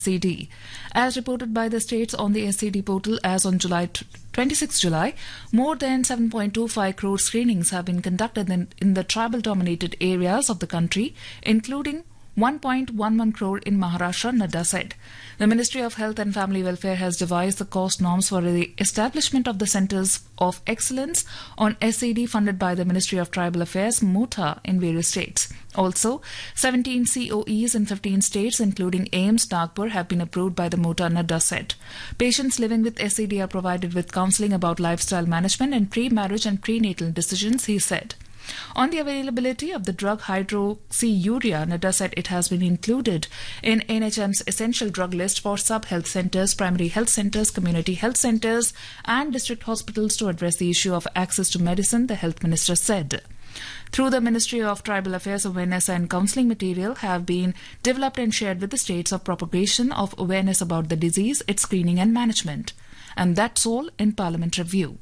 SCD. As reported by the states on the SCD portal as on July 26 July, more than 7.25 crore screenings have been conducted in, in the tribal dominated areas of the country, including 1.11 crore in Maharashtra, Nadda said. The Ministry of Health and Family Welfare has devised the cost norms for the establishment of the Centers of Excellence on SCD funded by the Ministry of Tribal Affairs, MOTA, in various states. Also, 17 COEs in 15 states, including AIMS, Nagpur, have been approved by the MOTA, Nadda said. Patients living with SCD are provided with counseling about lifestyle management and pre-marriage and prenatal decisions, he said. On the availability of the drug hydroxyurea, Nadda said it has been included in NHM's essential drug list for sub health centers, primary health centers, community health centers, and district hospitals to address the issue of access to medicine, the health minister said. Through the Ministry of Tribal Affairs, awareness and counseling material have been developed and shared with the states of propagation of awareness about the disease, its screening and management. And that's all in Parliament Review.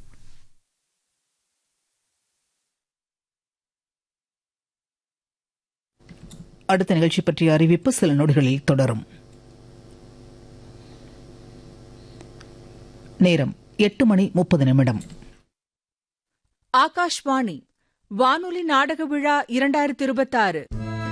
அடுத்த நிகழ்ச்சி பற்றிய அறிவிப்பு சில நொடிகளில் தொடரும் நேரம் எட்டு மணி முப்பது நிமிடம் ஆகாஷ்வாணி வானொலி நாடக விழா இரண்டாயிரத்தி இருபத்தாறு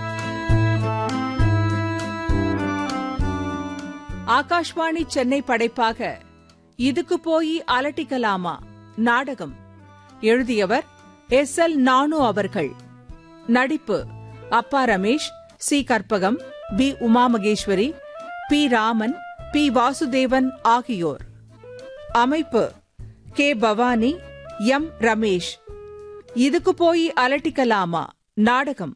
ஆகாஷ்வாணி சென்னை படைப்பாக இதுக்கு போய் அலட்டிக்கலாமா நாடகம் எழுதியவர் எஸ் எல் நானு அவர்கள் நடிப்பு அப்பா Ramesh C Karpagam P Umamaheswari P Raman P Vasudevan ஆகியோர் அமைப்பு கே பவானி எம் ரமேஷ் இதுக்கு போய் அலட்டிக்கலாமா நாடகம்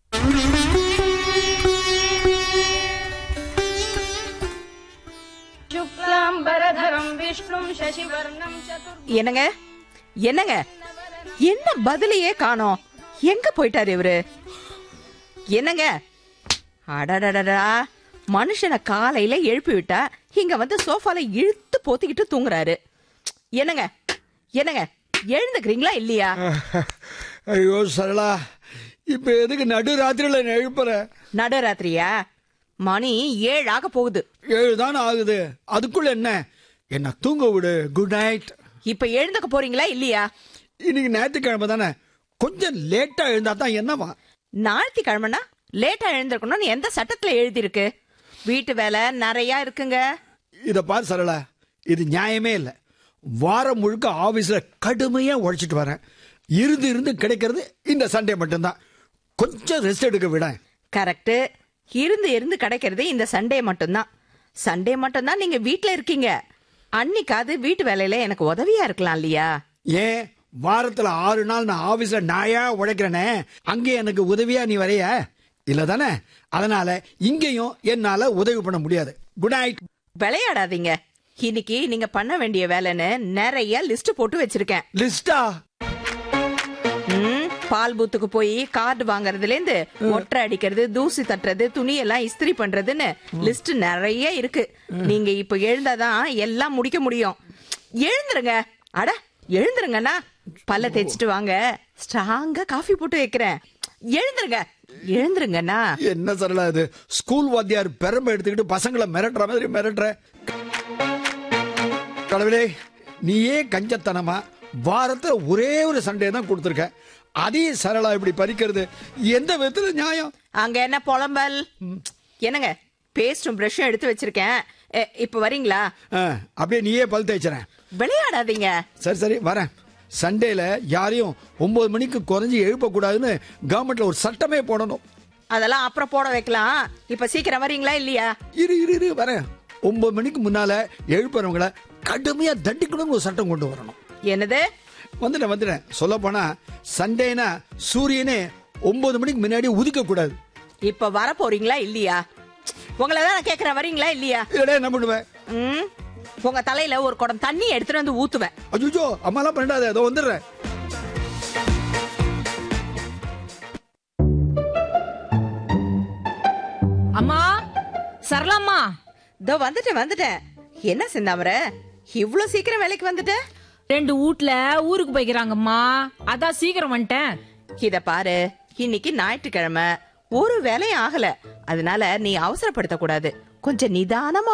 शुक्लाम्बरधरं विष्णुं शशिवर्णं चतुर् என்னங்க என்னங்க என்ன பதிலையே காணோம் எங்க போயிட்டாரு இவரு என்னங்க அடடடடா மனுஷனை காலையில எழுப்பி விட்டா இங்க வந்து சோஃபால இழுத்து போத்திக்கிட்டு தூங்குறாரு என்னங்க என்னங்க எழுந்துக்கிறீங்களா இல்லையா ஐயோ சரளா இப்ப எதுக்கு நடு ராத்திரியில என்னை எழுப்புற நடுராத்திரியா மணி ஏழாக போகுது ஏழு தான் ஆகுது அதுக்குள்ள என்ன என்ன தூங்க விடு குட் நைட் இப்ப எழுந்துக்க போறீங்களா இல்லையா இன்னைக்கு ஞாயிற்றுக்கிழமை தானே கொஞ்சம் லேட்டா எழுந்தா தான் என்னவா ஞாயிற்றுக்கிழமைனா லேட்டா எழுந்திருக்கணும்னு எந்த சட்டத்துல எழுதியிருக்கு வீட்டு வேலை நிறைய இருக்குங்க இத பாரு சரளா இது நியாயமே இல்லை வாரம் முழுக்க ஆபீஸ்ல கடுமையா உழைச்சிட்டு வரேன் இருந்து இருந்து கிடைக்கிறது இந்த சண்டே மட்டும்தான் கொஞ்சம் ரெஸ்ட் எடுக்க விட கரெக்ட் இருந்து இருந்து கிடைக்கிறது இந்த சண்டே மட்டும்தான் சண்டே மட்டும்தான் நீங்க வீட்ல இருக்கீங்க அன்னைக்காவது வீட்டு வேலையில எனக்கு உதவியா இருக்கலாம் இல்லையா ஏன் வாரத்துல ஆறு நாள் நான் ஆபீஸ்ல நாயா உழைக்கிறேனே அங்கே எனக்கு உதவியா நீ வரைய இல்ல தானே அதனால இங்கேயும் என்னால உதவி பண்ண முடியாது குட் நைட் விளையாடாதீங்க இன்னைக்கு நீங்க பண்ண வேண்டிய வேலைன்னு நிறைய லிஸ்ட் போட்டு வச்சிருக்கேன் லிஸ்டா ம், பால் பூத்துக்கு போய் கார்டு வாங்குறதுல இருந்து ஒற்றை அடிக்கிறது தூசி தட்டுறது துணி எல்லாம் இஸ்திரி பண்றதுன்னு லிஸ்ட் நிறைய இருக்கு நீங்க இப்ப எழுந்தாதான் எல்லாம் முடிக்க முடியும் எழுந்துருங்க அட எழுந்துருங்கண்ணா பல்ல தேய்ச்சிட்டு வாங்க ஸ்ட்ராங்கா காஃபி போட்டு வைக்கிறேன் எழுந்துருங்க எழுந்துருங்கண்ணா என்ன சரளா இது ஸ்கூல் வாத்தியார் பெரம்ப எடுத்துக்கிட்டு பசங்களை மிரட்டுற மாதிரி மிரட்டுற கடவுளே நீயே கஞ்சத்தனமா வாரத்துல ஒரே ஒரு சண்டே தான் கொடுத்துருக்க அதையும் சரளா இப்படி பறிக்கிறது எந்த விதத்துல நியாயம் அங்க என்ன புலம்பல் என்னங்க பேஸ்டும் பிரஷும் எடுத்து வச்சிருக்கேன் எ, இப்ப வரீங்களா ஆ, அப்படியே நீயே பல் தேய்ச்சறேன் விளையாடாதீங்க சரி சரி வரேன் சண்டேல யாரையும் ஒன்பது மணிக்கு குறைஞ்சி எழுப்பக்கூடாதுன்னு கவர்மெண்ட்ல ஒரு சட்டமே போடணும் அதெல்லாம் அப்புறம் போட வைக்கலாம் இப்ப சீக்கிரம் வரீங்களா இல்லையா இரு இரு இரு வரேன் ஒன்பது மணிக்கு முன்னால எழுப்புறவங்கள கடுமையா தண்டிக்கணும்னு ஒரு சட்டம் கொண்டு வரணும் என்னது வந்துட்டேன் வந்துட்டேன் சொல்ல போனா சண்டேனா சூரியனே ஒன்பது மணிக்கு முன்னாடி உதிக்க கூடாது இப்ப வர போறீங்களா இல்லையா உங்களை தான் நான் கேக்குறேன் வரீங்களா இல்லையா இல்லடா என்ன பண்ணுவேன் ம் உங்க தலையில ஒரு குடம் தண்ணி எடுத்துட்டு வந்து ஊத்துவேன் அஜுஜோ அம்மாலாம் பண்ணிடாத அதோ வந்துடுறேன் அம்மா சரளாம்மா இதோ வந்துட்டேன் வந்துட்டேன் என்ன சிந்தாமர இவ்ளோ சீக்கிரம் வேலைக்கு வந்துட்ட ரெண்டு வீட்ல ஊருக்கு போய்க்கிறாங்கம்மா அதான் சீக்கிரம் வந்துட்டேன் இத பாரு இன்னைக்கு ஞாயிற்றுக்கிழமை ஒரு வேலையும் ஆகல அதனால நீ அவசரப்படுத்த கூடாது கொஞ்சம் நிதானமா